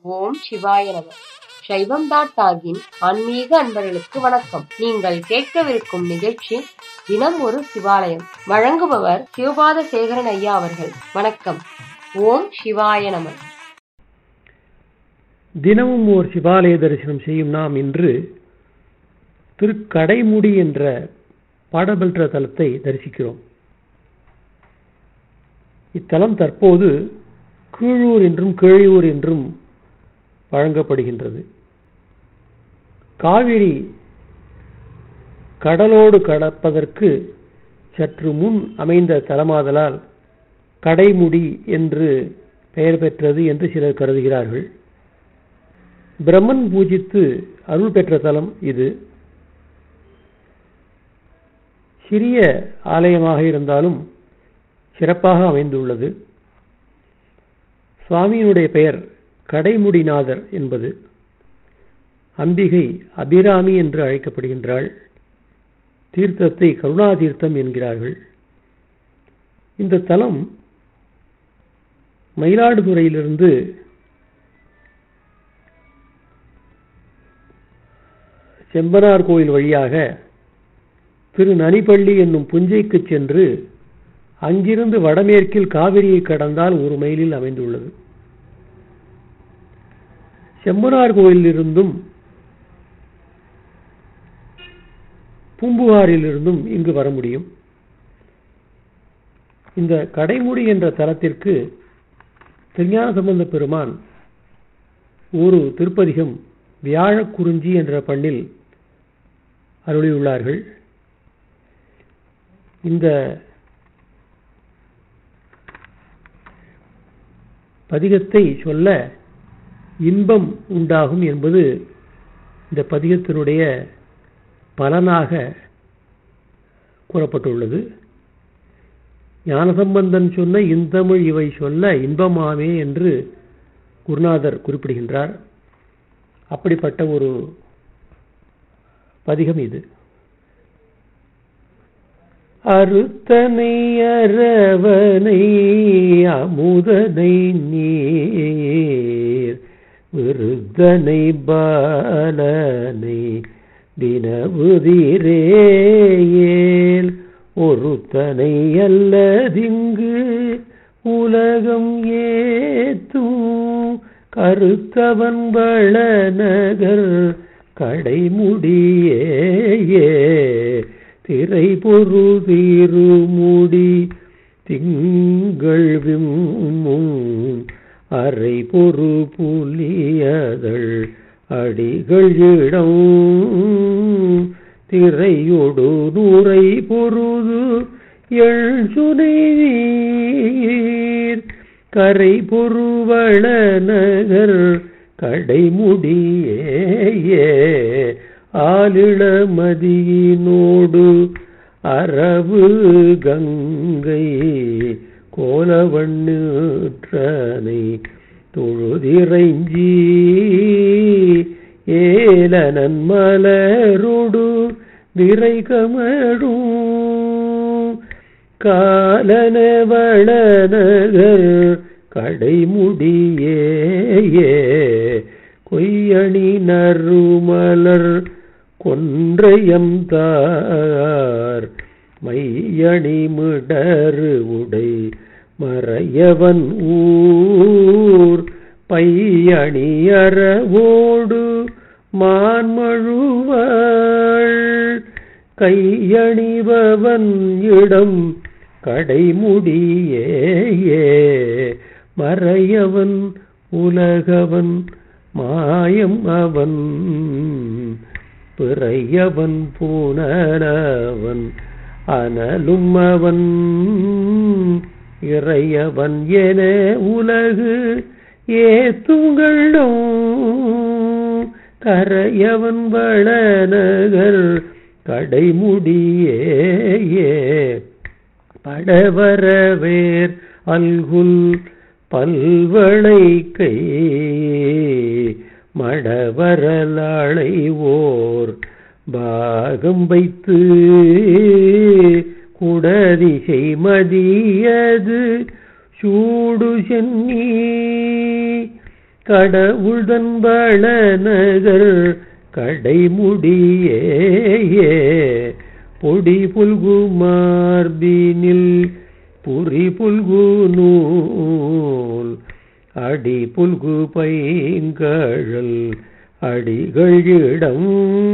ஓம் சிவாய நம சைவம் டாட் டாகின் ஆன்மீக அன்பர்களுக்கு வணக்கம் நீங்கள் கேட்கவிருக்கும் நிகழ்ச்சி தினம் ஒரு சிவாலயம் வழங்குபவர் சிவபாத சேகரன் ஐயா அவர்கள் வணக்கம் ஓம் சிவாய நம தினமும் ஓர் சிவாலய தரிசனம் செய்யும் நாம் இன்று திருக்கடைமுடி என்ற பாடபெற்ற தலத்தை தரிசிக்கிறோம் இத்தலம் தற்போது கீழூர் என்றும் கீழையூர் என்றும் வழங்கப்படுகின்றது காவிரி கடலோடு கடப்பதற்கு சற்று முன் அமைந்த தலமாதலால் கடைமுடி என்று பெயர் பெற்றது என்று சிலர் கருதுகிறார்கள் பிரம்மன் பூஜித்து அருள் பெற்ற தலம் இது சிறிய ஆலயமாக இருந்தாலும் சிறப்பாக அமைந்துள்ளது சுவாமியினுடைய பெயர் கடைமுடிநாதர் என்பது அம்பிகை அபிராமி என்று அழைக்கப்படுகின்றாள் தீர்த்தத்தை கருணா தீர்த்தம் என்கிறார்கள் இந்த தலம் மயிலாடுதுறையிலிருந்து செம்பனார் கோயில் வழியாக திரு நனிப்பள்ளி என்னும் புஞ்சைக்கு சென்று அங்கிருந்து வடமேற்கில் காவிரியை கடந்தால் ஒரு மைலில் அமைந்துள்ளது செம்பனார் கோயிலிருந்தும் பூம்புகாரிலிருந்தும் இங்கு வர முடியும் இந்த கடைமுடி என்ற தலத்திற்கு திருஞான சம்பந்த பெருமான் ஒரு திருப்பதிகம் வியாழக்குறிஞ்சி என்ற பண்ணில் அருளியுள்ளார்கள் இந்த பதிகத்தை சொல்ல இன்பம் உண்டாகும் என்பது இந்த பதிகத்தினுடைய பலனாக கூறப்பட்டுள்ளது ஞானசம்பந்தன் சொன்ன இந்தமிழ் இவை சொல்ல இன்பமாமே என்று குருநாதர் குறிப்பிடுகின்றார் அப்படிப்பட்ட ஒரு பதிகம் இது அறுத்தனை அரவனை அமுதனை நீர் விருத்தனை பாலனை தினவுதிரேயேல் ஒருத்தனை அல்லதிங்கு உலகம் ஏத்தும் கருத்தவன் வளநகர் கடைமுடியே திரை பொரு திருமுடி திங்கள் விம்மும் அரை பொறு புலியதழ் அடிகள் இடம் திரையொடு நுரை பொருது எள் சுனை நீர் கரை பொருவள நகர் கடைமுடியே ஆலிளமதியினோடு அரவு கங்கை கோலவண்ணனை தொழுதிரைஞ்சி ஏலனன் மலருடு திரை கமடும் காலனவள நகர் கடைமுடியே கொய்யணி நறுமலர் கொன்றையம் தார் மையணி மிடரு உடை மறையவன் ஊர் பையணி அறவோடு மான்மழுவாள் கையணிபவன் இடம் கடைமுடியே மறையவன் உலகவன் மாயம் அவன் பிறையவன் பூனவன் அனலும் அவன் இறையவன் என உலகு ஏத்துங்களும் கரையவன் வளநகர் கடைமுடியே படவரவேர் அல்குல் பல்வளை கை மடவரலாளை ஓர் பாகம் வைத்து குடதிசை மதியது சூடு சென்னி கடவுள் தன்பள நகர் கடைமுடியே பொடி புல்கு மார்பினில் புரி புல்கு நூல் அடி புல்கு பைங்கழல் அடிகள் இடம்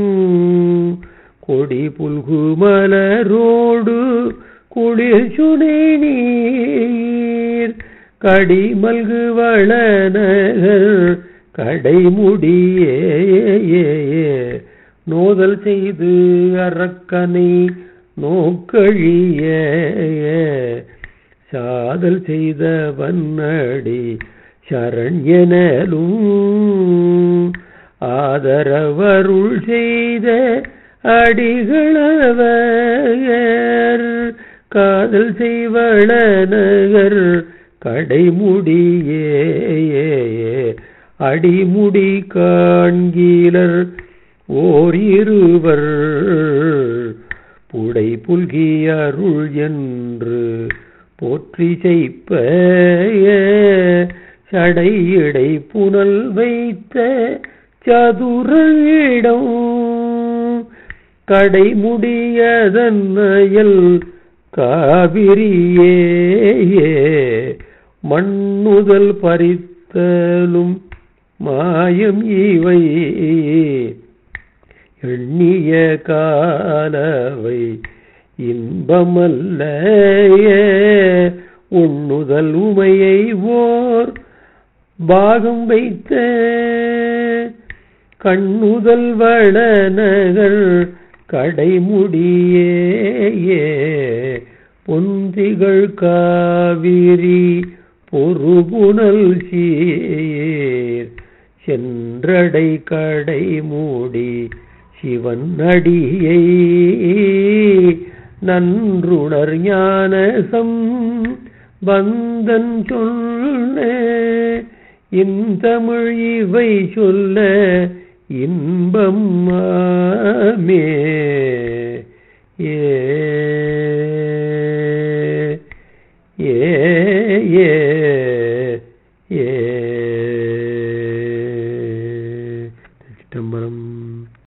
கொடி புல்கு மலரோடு குளிர் சுனை நீர் கடி மல்கு வளநகர் கடைமுடியே நோதல் செய்து அரக்கனை நோக்கழிய சாதல் செய்த வன்னடி சரண்யனலும் ஆதரவருள் செய்த அடிகளவர் காதல் செய்வள நகர் கடைமுடியே அடிமுடி காண்கீலர் ஓர் இருவர் புடை புல்கி அருள் என்று போற்றி செய்ப்ப சடையிடை புனல் வைத்த சதுரிடம் கடைமுடியதன்னயல் காவிரியே மண்ணுதல் பறித்தலும் மாயம் இவை எண்ணிய காலவை இன்பமல்ல உண்ணுதல் உமையை ஓர் பாகம் வைத்த கண்ணுதல் வளநகர் கடைமுடியே பொந்திகள் காவிரி பொறுபுணல் சீர் சென்றடை கடை மூடி சிவன் அடியை நன்றுணர் ஞானசம் பந்தன் சொன்ன இந்தமிழ் இவை சொல்ல இன்பம் மாமே ஏ ஏ ஏ